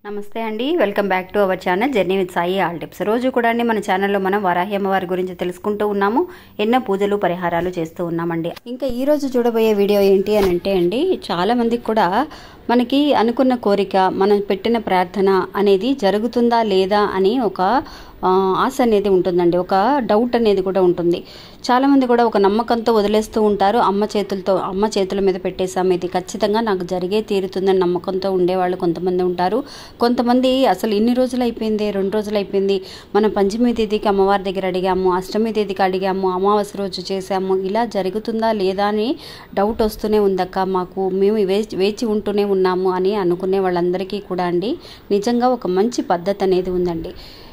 నమస్తే అండి welcome back to our channel journey with Sai all tips రోజు కూడా అండి మన ఛానల్లో మనం వరాహి అమ్మవారి గురించి తెలుసుకుంటూ ఉన్నాము ఎన్నో పూజలు పరిహారాలు చేస్తూ ఉన్నామండి ఇంకా ఈ రోజు చూడబోయే వీడియో ఏంటి అని అంటే అండి చాలా మందికి కూడా మనకి అనుకున్న కోరిక మనం పెట్టిన ప్రార్థన అనేది జరుగుతుందా లేదా అని ఒక ఆ, ఆశ అనేది ఉంటుందండి ఒక డౌట్ అనేది కూడా ఉంటుంది చాలామంది కూడా ఒక నమ్మకంతో వదిలేస్తూ ఉంటారు అమ్మ చేతులతో అమ్మ చేతుల మీద పెట్టేసాము ఇది ఖచ్చితంగా నాకు జరిగే తీరుతుందని నమ్మకంతో ఉండేవాళ్ళు కొంతమంది ఉంటారు కొంతమంది అసలు ఇన్ని రోజులు అయిపోయింది రెండు రోజులు అయిపోయింది మనం పంచమి తేదీకి అమ్మవారి దగ్గర అడిగాము అష్టమి తేదీకి అడిగాము అమావాస్య రోజు చేశాము ఇలా జరుగుతుందా లేదా అని డౌట్ వస్తూనే ఉందక్క మాకు మేము వేచి వేచి ఉంటూనే ఉన్నాము అని అనుకునే వాళ్ళందరికీ కూడా అండి నిజంగా ఒక మంచి పద్ధతి అనేది ఉందండి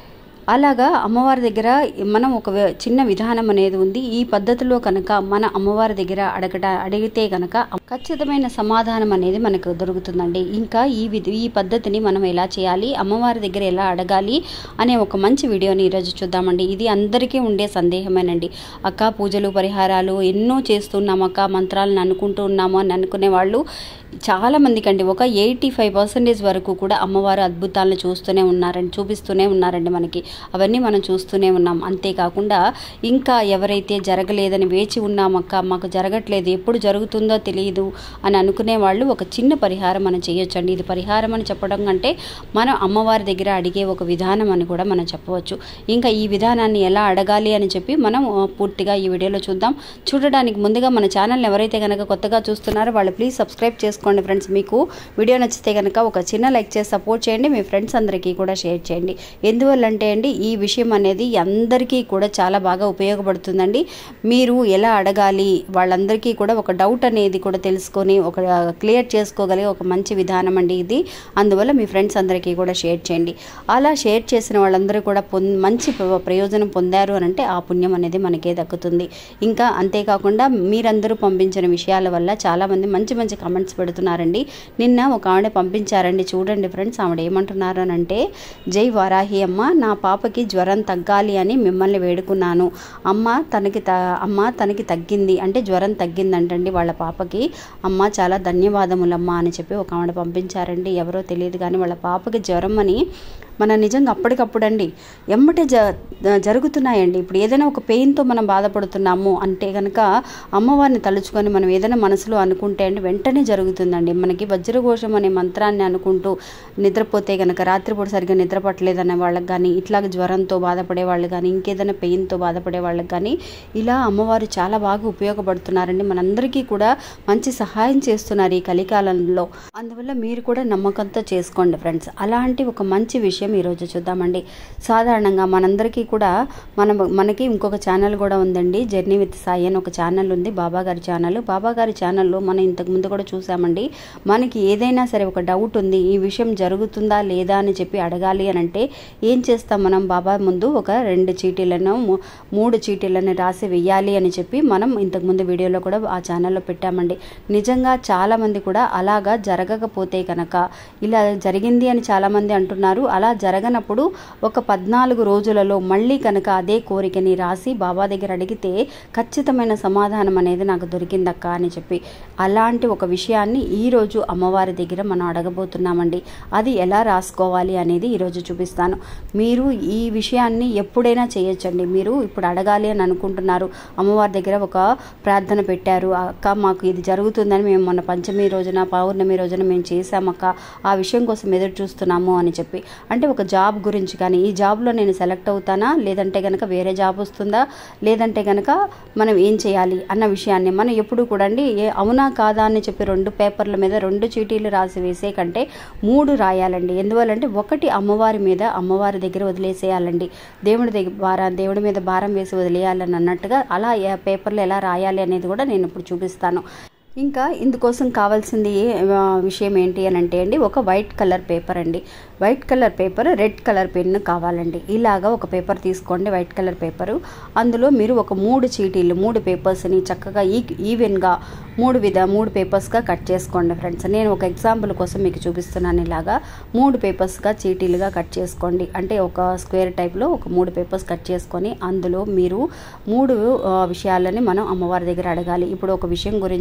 అలాగా అమ్మవారి దగ్గర మనం ఒక వ- చిన్న విధానం అనేది ఉంది ఈ పద్ధతిలో కనుక మన అమ్మవారి దగ్గర అడగట అడిగితే కనుక ఖచ్చితమైన సమాధానం అనేది మనకు దొరుకుతుందండి ఇంకా ఈ విధి ఈ పద్ధతిని మనం ఎలా చేయాలి అమ్మవారి దగ్గర ఎలా అడగాలి అనే ఒక మంచి వీడియోని ఈరోజు చూద్దామండి ఇది అందరికీ ఉండే సందేహమేనండి అక్క పూజలు పరిహారాలు ఎన్నో చేస్తున్నాం అక్క మంత్రాలను అనుకుంటూ ఉన్నాము అని అనుకునే వాళ్ళు చాలా మందికి అండి ఒక ఎయిటీ ఫైవ్ పర్సెంటేజ్ వరకు కూడా అమ్మవారి అద్భుతాలను చూస్తూనే ఉన్నారండి చూపిస్తూనే ఉన్నారండి మనకి అవన్నీ మనం చూస్తూనే ఉన్నాం అంతేకాకుండా ఇంకా ఎవరైతే జరగలేదని వేచి ఉన్నామక్క మాకు జరగట్లేదు ఎప్పుడు జరుగుతుందో తెలియదు అని అనుకునే వాళ్ళు ఒక చిన్న పరిహారం మనం చేయొచ్చండి ఇది పరిహారం అని చెప్పడం కంటే మనం అమ్మవారి దగ్గర అడిగే ఒక విధానం అని కూడా మనం చెప్పవచ్చు ఇంకా ఈ విధానాన్ని ఎలా అడగాలి అని చెప్పి మనం ఆ, పూర్తిగా ఈ వీడియోలో చూద్దాం చూడడానికి ముందుగా మన ఛానల్ ఎవరైతే కనుక కొత్తగా చూస్తున్నారో వాళ్ళు ప్లీజ్ సబ్స్క్రైబ్ చేసుకోండి ఫ్రెండ్స్ మీకు వీడియో నచ్చితే కనుక ఒక చిన్న లైక్ చేసి సపోర్ట్ చేయండి మీ ఫ్రెండ్స్ అందరికీ కూడా షేర్ చేయండి ఎందువల్లంటే అండి ఈ విషయం అనేది అందరికీ కూడా చాలా బాగా ఉపయోగపడుతుందండి మీరు ఎలా అడగాలి వాళ్ళందరికీ కూడా ఒక డౌట్ అనేది కూడా తెలుసుకొని ఒక క్లియర్ చేసుకోగలిగే ఒక మంచి విధానం అండి ఇది అందువల్ల మీ ఫ్రెండ్స్ అందరికీ కూడా షేర్ చేయండి అలా షేర్ చేసిన వాళ్ళందరూ కూడా పొంద మంచి ప్ర- ప్రయోజనం పొందారు అని అంటే ఆ పుణ్యం అనేది మనకే దక్కుతుంది ఇంకా అంతేకాకుండా మీరందరూ పంపించిన విషయాల వల్ల చాలామంది మంచి మంచి కమెంట్స్ పెడుతున్నారండి నిన్న ఒక ఆవిడ పంపించారండి చూడండి ఫ్రెండ్స్ ఆవిడ ఏమంటున్నారు అని అంటే జై వారాహి అమ్మ నా పాపకి జ్వరం తగ్గాలి అని మిమ్మల్ని వేడుకున్నాను అమ్మ తనకి త అమ్మ తనకి తగ్గింది అంటే జ్వరం తగ్గిందంటండి వాళ్ళ పాపకి అమ్మ చాలా ధన్యవాదములమ్మ అని చెప్పి ఒక ఆవిడ పంపించారండి ఎవరో తెలియదు కానీ వాళ్ళ పాపకి జ్వరం అని మన నిజంగా అప్పటికప్పుడు అండి ఎమ్మటే జ జరుగుతున్నాయండి ఇప్పుడు ఏదైనా ఒక పెయిన్తో మనం బాధపడుతున్నాము అంటే కనుక అమ్మవారిని తలుచుకొని మనం ఏదైనా మనసులో అనుకుంటే అండి వెంటనే జరుగుతుందండి మనకి వజ్రఘోషం అనే మంత్రాన్ని అనుకుంటూ నిద్రపోతే కనుక రాత్రిపూట సరిగ్గా నిద్ర పట్టలేదనే వాళ్ళకి కానీ ఇట్లా జ్వరంతో బాధపడే వాళ్ళు కానీ ఇంకేదైనా పెయిన్తో బాధపడే వాళ్ళకి కానీ ఇలా అమ్మవారు చాలా బాగా ఉపయోగపడుతున్నారండి మనందరికీ కూడా మంచి సహాయం చేస్తున్నారు ఈ కలికాలంలో అందువల్ల మీరు కూడా నమ్మకంతో చేసుకోండి ఫ్రెండ్స్ అలాంటి ఒక మంచి విషయం ఈరోజు చూద్దామండి సాధారణంగా మనందరికీ కూడా మన మనకి ఇంకొక ఛానల్ కూడా ఉందండి జర్నీ విత్ సాయి అని ఒక ఛానల్ ఉంది బాబా గారి ఛానల్ బాబా గారి ఛానల్లో మనం ఇంతకు ముందు కూడా చూసామండి మనకి ఏదైనా సరే ఒక డౌట్ ఉంది ఈ విషయం జరుగుతుందా లేదా అని చెప్పి అడగాలి అని అంటే ఏం చేస్తాం మనం బాబా ముందు ఒక రెండు చీటీలను మూ- మూడు చీటీలను రాసి వెయ్యాలి అని చెప్పి మనం ఇంతకుముందు వీడియోలో కూడా ఆ ఛానల్లో పెట్టామండి నిజంగా చాలామంది కూడా అలాగా జరగకపోతే కనుక ఇలా జరిగింది అని చాలామంది అంటున్నారు అలా జరగనప్పుడు ఒక పద్నాలుగు రోజులలో మళ్ళీ కనుక అదే కోరికని రాసి బాబా దగ్గర అడిగితే ఖచ్చితమైన సమాధానం అనేది నాకు దొరికిందక్క అని చెప్పి అలాంటి ఒక విషయాన్ని ఈరోజు అమ్మవారి దగ్గర మనం అడగబోతున్నామండి అది ఎలా రాసుకోవాలి అనేది ఈరోజు చూపిస్తాను మీరు ఈ విషయాన్ని ఎప్పుడైనా చేయొచ్చండి మీరు ఇప్పుడు అడగాలి అని అనుకుంటున్నారు అమ్మవారి దగ్గర ఒక ప్రార్థన పెట్టారు అక్క మాకు ఇది జరుగుతుందని మేము మొన్న పంచమి రోజున పౌర్ణమి రోజున మేము చేశామక్క ఆ విషయం కోసం ఎదురు చూస్తున్నాము అని చెప్పి అంటే ఒక జాబ్ గురించి కానీ ఈ జాబ్లో నేను సెలెక్ట్ అవుతానా లేదంటే కనుక వేరే జాబ్ వస్తుందా లేదంటే కనుక మనం ఏం చేయాలి అన్న విషయాన్ని మనం ఎప్పుడు కూడా అండి ఏ అవునా కాదా అని చెప్పి రెండు పేపర్ల మీద రెండు చీటీలు రాసి వేసే కంటే మూడు రాయాలండి ఎందువల్లంటే ఒకటి అమ్మవారి మీద అమ్మవారి దగ్గర వదిలేసేయాలండి దేవుడి దగ్గర భారం దేవుడి మీద భారం వేసి వదిలేయాలని అన్నట్టుగా అలా ఏ పేపర్లు ఎలా రాయాలి అనేది కూడా నేను ఇప్పుడు చూపిస్తాను ఇంకా ఇందుకోసం కావాల్సింది ఆ, విషయం ఏంటి అని అంటే అండి ఒక వైట్ కలర్ పేపర్ అండి white colour paper red colour pen కావాలండి ఇలాగా ఒక పేపర్ తీసుకోండి వైట్ కలర్ పేపరు అందులో మీరు ఒక మూడు చీటీలు మూడు పేపర్స్ని చక్కగా ఈ ఈవెన్గా మూడు విధ మూడు పేపర్స్గా కట్ చేసుకోండి ఫ్రెండ్స్ నేను ఒక ఎగ్జాంపుల్ కోసం మీకు చూపిస్తున్నాను ఇలాగా మూడు పేపర్స్గా చీటీలుగా కట్ చేసుకోండి అంటే ఒక స్క్వేర్ టైప్లో ఒక మూడు పేపర్స్ కట్ చేసుకొని అందులో మీరు మూడు ఆ, విషయాలని మనం అమ్మవారి దగ్గర అడగాలి ఇప్పుడు ఒక విషయం గురించి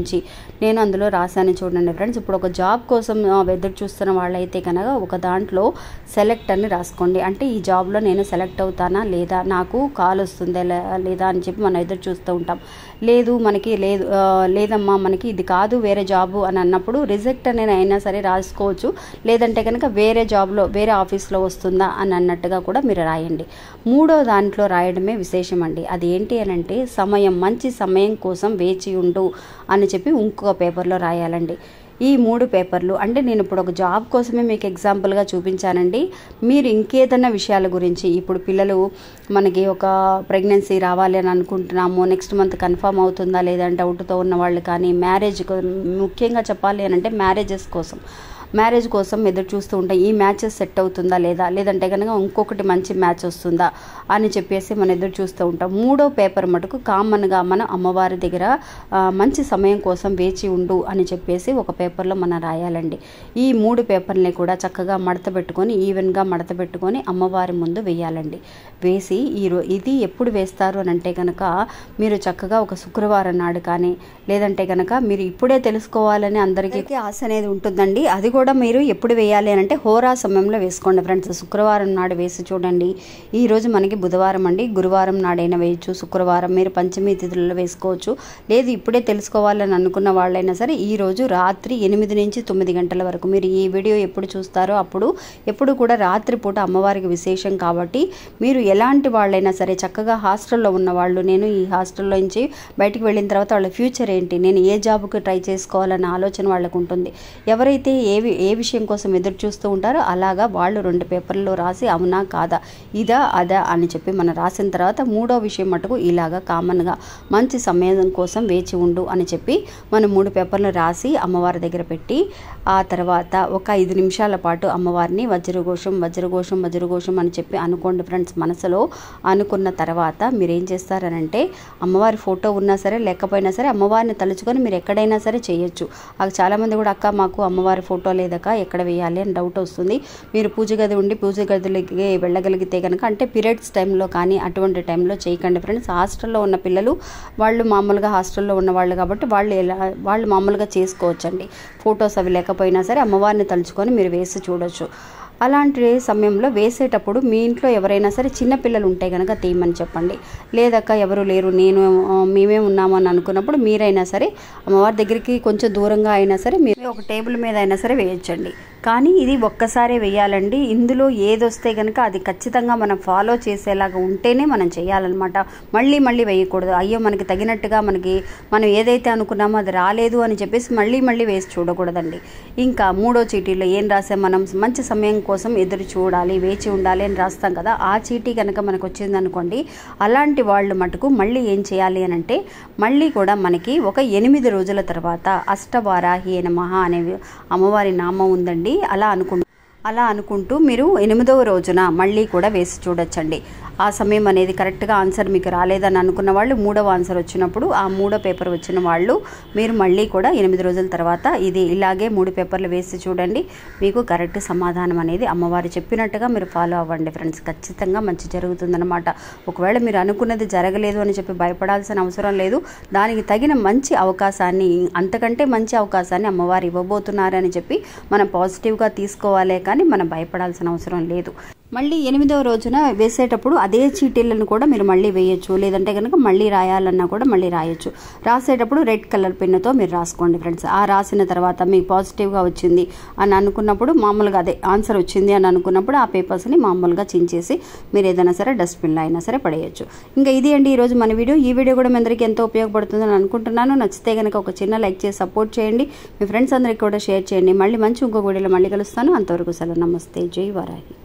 నేను అందులో రాశాను చూడండి ఫ్రెండ్స్ ఇప్పుడు ఒక జాబ్ కోసం ఆ, ఎదురు చూస్తున్న వాళ్ళైతే కనుక ఒక దాంట్లో సెలెక్ట్ అని రాసుకోండి అంటే ఈ జాబ్లో నేను సెలెక్ట్ అవుతానా లేదా నాకు కాల్ వస్తుందా లే- లేదా అని చెప్పి మనం ఎదురు చూస్తూ ఉంటాం లేదు మనకి లేదు ఆ, లేదమ్మా మనకి ఇది కాదు వేరే జాబు అని అన్నప్పుడు రిజెక్ట్ అని అయినా సరే రాసుకోవచ్చు లేదంటే కనుక వేరే జాబ్లో వేరే ఆఫీస్లో వస్తుందా అని అన్నట్టుగా కూడా మీరు రాయండి మూడో దాంట్లో రాయడమే విశేషం అండి అది ఏంటి అని అంటే సమయం మంచి సమయం కోసం వేచి ఉండు అని చెప్పి ఇంకొక పేపర్లో రాయాలండి ఈ మూడు పేపర్లు అంటే నేను ఇప్పుడు ఒక జాబ్ కోసమే మీకు ఎగ్జాంపుల్గా చూపించానండి మీరు ఇంకేదన్నా విషయాల గురించి ఇప్పుడు పిల్లలు మనకి ఒక ప్రెగ్నెన్సీ రావాలి అని అనుకుంటున్నాము నెక్స్ట్ మంత్ కన్ఫర్మ్ అవుతుందా లేదంటే డౌట్తో ఉన్న వాళ్ళు కానీ మ్యారేజ్ ముఖ్యంగా చెప్పాలి అని అంటే మ్యారేజెస్ కోసం మ్యారేజ్ కోసం ఎదురు చూస్తూ ఉంటాం ఈ మ్యాచెస్ సెట్ అవుతుందా లేదా లేదంటే కనుక ఇంకొకటి మంచి మ్యాచ్ వస్తుందా అని చెప్పేసి మనం ఎదురు చూస్తూ ఉంటాం మూడో పేపర్ మటుకు కామన్గా మనం అమ్మవారి దగ్గర ఆ, మంచి సమయం కోసం వేచి ఉండు అని చెప్పేసి ఒక పేపర్లో మనం రాయాలండి ఈ మూడు పేపర్ని కూడా చక్కగా మడత పెట్టుకొని ఈవెన్గా మడత పెట్టుకొని అమ్మవారి ముందు వేయాలండి వేసి ఈ రో ఇది ఎప్పుడు వేస్తారు అని అంటే కనుక మీరు చక్కగా ఒక శుక్రవారం నాడు కానీ లేదంటే కనుక మీరు ఇప్పుడే తెలుసుకోవాలని అందరికీ ఆశ అనేది ఉంటుందండి అది కూడా మీరు ఎప్పుడు వేయాలి అని అంటే హోరా సమయంలో వేసుకోండి ఫ్రెండ్స్ శుక్రవారం నాడు వేసి చూడండి ఈ రోజు మనకి బుధవారం అండి గురువారం నాడైనా వేయచ్చు శుక్రవారం మీరు పంచమి తిథులలో వేసుకోవచ్చు లేదు ఇప్పుడే తెలుసుకోవాలని అనుకున్న వాళ్ళైనా సరే ఈ రోజు రాత్రి ఎనిమిది నుంచి తొమ్మిది గంటల వరకు మీరు ఈ వీడియో ఎప్పుడు చూస్తారో అప్పుడు ఎప్పుడు కూడా రాత్రి పూట అమ్మవారికి విశేషం కాబట్టి మీరు ఎలాంటి వాళ్ళైనా సరే చక్కగా హాస్టల్లో ఉన్న వాళ్ళు నేను ఈ హాస్టల్లో నుంచి బయటికి వెళ్ళిన తర్వాత వాళ్ళ ఫ్యూచర్ ఏంటి నేను ఏ జాబ్కి ట్రై చేసుకోవాలన్న ఆలోచన వాళ్ళకు ఉంటుంది ఎవరైతే ఏ వి- ఏ విషయం కోసం ఎదురు చూస్తూ ఉంటారో అలాగా వాళ్ళు రెండు పేపర్లలో రాసి అవునా కాదా ఇదా అదా అని చెప్పి మనం రాసిన తర్వాత మూడో విషయం మటుకు ఇలాగా కామన్గా మంచి సమయం కోసం వేచి ఉండు అని చెప్పి మనం మూడు పేపర్లు రాసి అమ్మవారి దగ్గర పెట్టి ఆ తర్వాత ఒక ఐదు నిమిషాల పాటు అమ్మవారిని వజ్రఘోషం వజ్రఘోషం వజ్రఘోషం అని చెప్పి అనుకోండి ఫ్రెండ్స్ మనసులో అనుకున్న తర్వాత మీరు ఏం చేస్తారనంటే అమ్మవారి ఫోటో ఉన్నా సరే లేకపోయినా సరే అమ్మవారిని తలుచుకొని మీరు ఎక్కడైనా సరే చేయొచ్చు అది చాలామంది కూడా అక్క మాకు అమ్మవారి ఫోటో లేదక్క ఎక్కడ వేయాలి అని డౌట్ వస్తుంది మీరు పూజ గది ఉండి పూజ గదిలోకి వెళ్ళగలిగితే కనుక అంటే పీరియడ్స్ టైంలో కానీ అటువంటి టైంలో చేయకండి ఫ్రెండ్స్ హాస్టల్లో ఉన్న పిల్లలు వాళ్ళు మామూలుగా హాస్టల్లో ఉన్న వాళ్ళు కాబట్టి వాళ్ళు ఎలా వాళ్ళు మామూలుగా చేసుకోవచ్చండి ఫొటోస్ అవి లేకపోయినా సరే అమ్మవారిని తలుచుకొని మీరు వేసి చూడొచ్చు అలాంటి సమయంలో వేసేటప్పుడు మీ ఇంట్లో ఎవరైనా సరే చిన్న పిల్లలు ఉంటే కనుక తీయమని చెప్పండి లేదక్క ఎవరు లేరు నేను ఆ, మేమే ఉన్నాము అని అనుకున్నప్పుడు మీరైనా సరే అమ్మవారి దగ్గరికి కొంచెం దూరంగా అయినా సరే మీరు ఒక టేబుల్ మీద అయినా సరే వేయొచ్చండి కానీ ఇది ఒక్కసారే వేయాలండి ఇందులో ఏది వస్తే కనుక అది ఖచ్చితంగా మనం ఫాలో చేసేలాగా ఉంటేనే మనం చేయాలన్నమాట మళ్ళీ మళ్ళీ వేయకూడదు అయ్యో మనకి తగినట్టుగా మనకి మనం ఏదైతే అనుకున్నామో అది రాలేదు అని చెప్పేసి మళ్ళీ మళ్ళీ వేసి చూడకూడదండి ఇంకా మూడో చీటీలో ఏం రాసాం మనం మంచి సమయం కోసం ఎదురు చూడాలి వేచి ఉండాలి అని రాస్తాం కదా ఆ చీటీ కనుక మనకు వచ్చిందనుకోండి అలాంటి వాళ్ళు మటుకు మళ్ళీ ఏం చేయాలి అని అంటే మళ్ళీ కూడా మనకి ఒక ఎనిమిది రోజుల తర్వాత అష్టవారాహి నమః అనే అమ్మవారి నామం ఉందండి అలా అనుకుంటూ అలా అనుకుంటూ మీరు ఎనిమిదవ రోజున మళ్ళీ కూడా వేసి చూడొచ్చండి ఆ సమయం అనేది కరెక్ట్గా ఆన్సర్ మీకు రాలేదని అనుకున్న వాళ్ళు మూడవ ఆన్సర్ వచ్చినప్పుడు ఆ మూడో పేపర్ వచ్చిన వాళ్ళు మీరు మళ్ళీ కూడా ఎనిమిది రోజుల తర్వాత ఇది ఇలాగే మూడు పేపర్లు వేసి చూడండి మీకు కరెక్ట్ సమాధానం అనేది అమ్మవారు చెప్పినట్టుగా మీరు ఫాలో అవ్వండి ఫ్రెండ్స్ ఖచ్చితంగా మంచి జరుగుతుందన్నమాట ఒకవేళ మీరు అనుకున్నది జరగలేదు అని చెప్పి భయపడాల్సిన అవసరం లేదు దానికి తగిన మంచి అవకాశాన్ని అంతకంటే మంచి అవకాశాన్ని అమ్మవారు ఇవ్వబోతున్నారని చెప్పి మనం పాజిటివ్గా తీసుకోవాలే కానీ మనం భయపడాల్సిన అవసరం లేదు మళ్ళీ ఎనిమిదవ రోజున వేసేటప్పుడు అదే చీటీలను కూడా మీరు మళ్ళీ వేయొచ్చు లేదంటే కనుక మళ్ళీ రాయాలన్నా కూడా మళ్ళీ రాయొచ్చు రాసేటప్పుడు రెడ్ కలర్ పెన్నుతో మీరు రాసుకోండి ఫ్రెండ్స్ ఆ రాసిన తర్వాత మీకు పాజిటివ్గా వచ్చింది అని అనుకున్నప్పుడు మామూలుగా అదే ఆన్సర్ వచ్చింది అని అనుకున్నప్పుడు ఆ పేపర్స్ని మామూలుగా చించేసి మీరు ఏదైనా సరే డస్ట్బిన్లో అయినా సరే పడేయచ్చు ఇంకా ఇది అండి ఈరోజు మన వీడియో ఈ వీడియో కూడా మీ అందరికీ ఎంతో ఉపయోగపడుతుందని అనుకుంటున్నాను నచ్చితే కనుక ఒక చిన్న లైక్ చేసి సపోర్ట్ చేయండి మీ ఫ్రెండ్స్ అందరికీ కూడా షేర్ చేయండి మళ్ళీ మంచి ఇంకొక వీడియోలో మళ్ళీ కలుస్తాను అంతవరకు సెలవు నమస్తే జై వారాహి